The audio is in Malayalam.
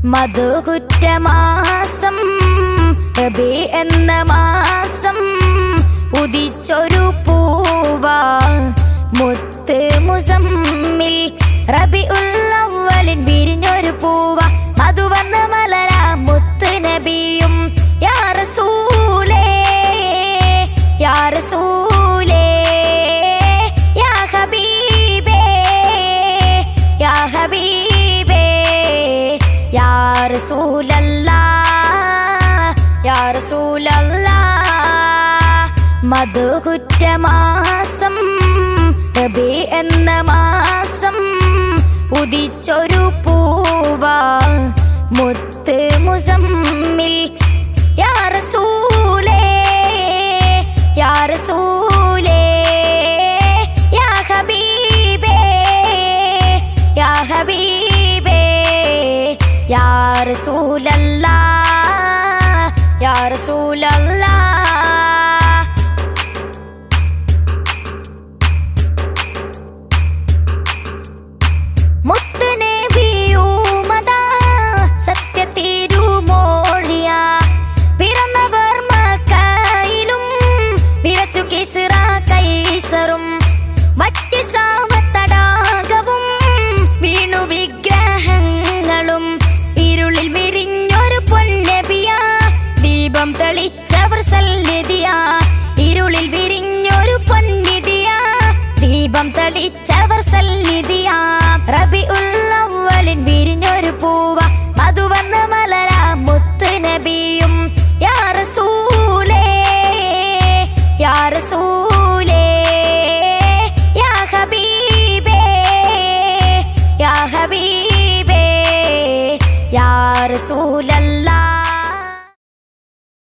മധുകുറ്റമാസം റബി എന്ന മാസം ഉദിച്ചൊരു പൂവ മുത്ത് മുസമ്മിൽ റബി ഉള്ളവലിൻ വിരിഞ്ഞൊരു പൂവ മധു വന്ന മലര മുത്ത് നബിയും യാ റസൂലേ യാ റസൂലേ യാ ഹബീബേ യാ ഹബീബേ യാ റസൂലല്ലാ യാ റസൂലല്ലാ മധുകുറ്റമാസം റബി എന്ന മാസം ഉദിച്ചൊരു പൂവ മുത്ത് മുസമ്മിൽ യാ റസൂലേ യാ റസൂലേ യാ ഹബീബേ യാ ഹബീബേ യാ റസൂലല്ലാ യാ റസൂലല്ലാ മുത്തുനബിയുമതാ സത്യത്തിരുമോഴിയ പിറന്നവർ മക്കയിലും വിരച്ചു കിസ്റ കൈസറും വറ്റി സാവത്തടാകവും വീണു വിഗ്രഹങ്ങളും ഇരുളിൽ വിരിഞ്ഞൊരു പൊന്നബിയ ദീപം തെളിച്ചവർ സല്ലിതിയ ഇരുളിൽ വിരിഞ്ഞൊരു പൊന്നിതിയ ദീപം തെളിച്ചവർ സല്ലിതിയ റബി ഉള്ളവലിൻ വിരിഞ്ഞൊരു പൂവ മധുവന്ന മലര മുത്ത് നബിയും യാ റസൂലേ യാ റസൂലേ യാ ഹബീബേ യാ ഹബീബേ യാ റസൂലല്ലാ